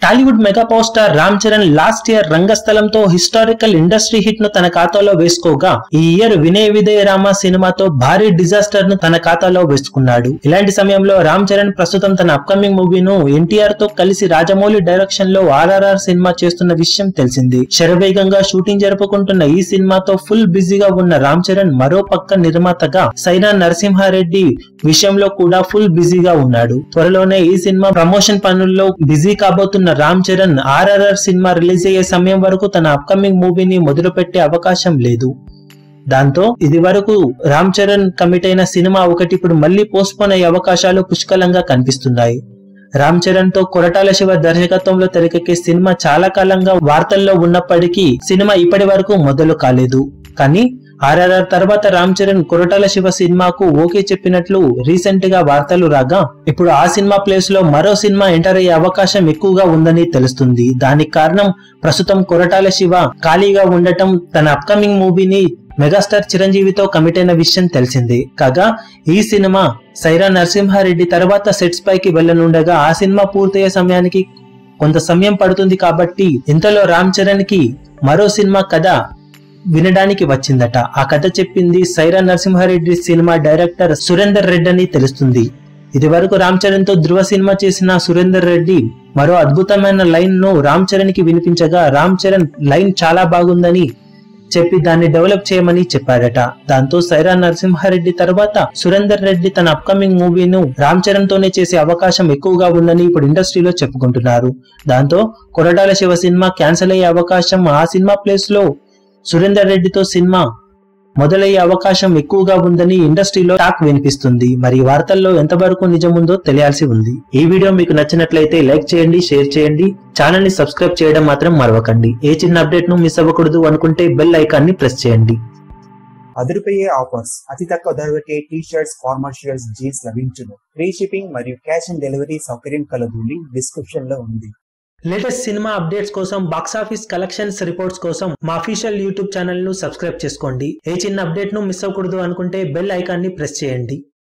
Tollywood mega power star Ram Charan last year రంగస్థలంతో historical industry hit ను తన ఖాతాలో వేసుకోగా ఈ ఇయర్ వినయ విదయ రామ సినిమాతో భారీ డిజాస్టర్ ను తన ఖాతాలో వేసుకున్నాడు ఇలాంటి సమయంలో రామ్ చరణ్ ప్రస్తుతం తన అప్కమింగ్ మూవీను ఎన్టీఆర్ తో కలిసి రాజమౌళి డైరెక్షన్ లో ఆర్ఆర్ఆర్ సినిమా చేస్తున్న విషయం తెలిసింది శరవేగంగా షూటింగ్ జరుపుకుంటున్న ఈ సినిమాతో ఫుల్ బిజీగా ఉన్న రామ్ చరణ్ మరో పక్క నిర్మాతగా సైనా నరసింహారెడ్డి విషయంలో కూడా ఫుల్ బిజీగా ఉన్నాడు త్వరలోనే ఈ సినిమా ప్రమోషన్ పనుల్లో బిజీ కాబోతున్న రామ్ చరణ్ ఆర్ఆర్ఆర్ సినిమా రిలీజ్ అయ్యే సమయం వరకు తన అప్కమింగ్ మూవీని మొదలుపెట్టే అవకాశం లేదు దాంతో ఇది వరకు రామ్ చరణ్ కమిట్ అయిన సినిమా ఒకటి ఇప్పుడు మళ్ళీ పోస్ట్పోన్ అయ్యే అవకాశాలు పుష్కలంగా కనిపిస్తున్నాయి రామ్ చరణ్ తో కొరటాల శివ దర్శకత్వంలో తెరకెక్కే సినిమా చాలా కాలంగా వార్తల్లో ఉన్నప్పటికీ సినిమా ఇప్పటి వరకు మొదలు కాలేదు కానీ ఆర్ఆర్ఆర్ తర్వాత రామ్ చరణ్ కొరటాల శివ సినిమాకు ఓకే చెప్పినట్లు రీసెంట్ గా వార్తలు రాగా ఇప్పుడు ఆ సినిమా ప్లేస్ లో మరో సినిమా ఎంటర్ అయ్యే అవకాశం ఎక్కువగా ఉందని తెలుస్తుంది దానికి కారణం ప్రస్తుతం కొరటాల శివ ఖాళీగా ఉండటం తన అప్కమింగ్ మూవీని మెగాస్టార్ చిరంజీవితో కమిట్ అయిన విషయం తెలిసిందే కాగా ఈ సినిమా సైరా నరసింహారెడ్డి తర్వాత సెట్స్ పైకి వెళ్లనుండగా ఆ సినిమా పూర్తయ్యే సమయానికి కొంత సమయం పడుతుంది కాబట్టి ఇంతలో రామ్ చరణ్ కి మరో సినిమా కథ వినడానికి వచ్చిందట ఆ కథ చెప్పింది సైరా నరసింహారెడ్డి సినిమా డైరెక్టర్ సురేందర్ రెడ్డి అని తెలుస్తుంది ఇది వరకు రామ్ చరణ్ తో ధృవ సినిమా చేసిన సురేందర్ రెడ్డి మరో అద్భుతమైన లైన్ ను రామ్ చరణ్ కి వినిపించగా రామ్ చరణ్ లైన్ చాలా బాగుందని చెప్పి దాన్ని డెవలప్ చేయమని చెప్పాడట దాంతో సైరా నరసింహారెడ్డి తర్వాత సురేందర్ రెడ్డి తన అప్కమింగ్ మూవీను రామ్ చరణ్ తోనే చేసే అవకాశం ఎక్కువగా ఉందని ఇప్పుడు ఇండస్ట్రీలో చెప్పుకుంటున్నారు దాంతో కొరటాల శివ సినిమా క్యాన్సిల్ అయ్యే అవకాశం ఆ సినిమా ప్లేస్ లో సురేందర్ రెడ్డితో సినిమా మొదలయ్యే అవకాశం ఎక్కువగా ఉందని ఇండస్ట్రీలో టాక్ వినిపిస్తుంది మరి వార్తల్లో ఎంతవరకు నిజముందో తెలియాల్సి ఉంది ఈ వీడియో మీకు నచ్చినట్లయితే లైక్ చేయండి షేర్ చేయండి ఛానల్ ని సబ్స్క్రైబ్ చేయడం మాత్రం మరవకండి ఏ చిన్న అప్డేట్ ను మిస్ అవ్వకూడదు అనుకుంటే బెల్ ఐకాన్ ని ప్రెస్ చేయండి అదిరిపోయే ఆఫర్స్ అతి తక్కువ ధరలకే T shirts formal shirts jeans లభించును ఫ్రీ షిప్పింగ్ మరియు క్యాష్ ఆన్ డెలివరీ సౌకర్యం కలదు లింక్ డిస్క్రిప్షన్ లో ఉంది లేటెస్ట్ సినిమా అప్డేట్స్ కోసం బాక్సాఫీస్ కలెక్షన్స్ రిపోర్ట్స్ కోసం మా అఫీషియల్ యూట్యూబ్ ఛానల్ ను సబ్స్క్రైబ్ చేసుకోండి ఏ చిన్న అప్డేట్ ను మిస్ అవ్వకూడదు అనుకుంటే బెల్ ఐకాన్ ని ప్రెస్ చేయండి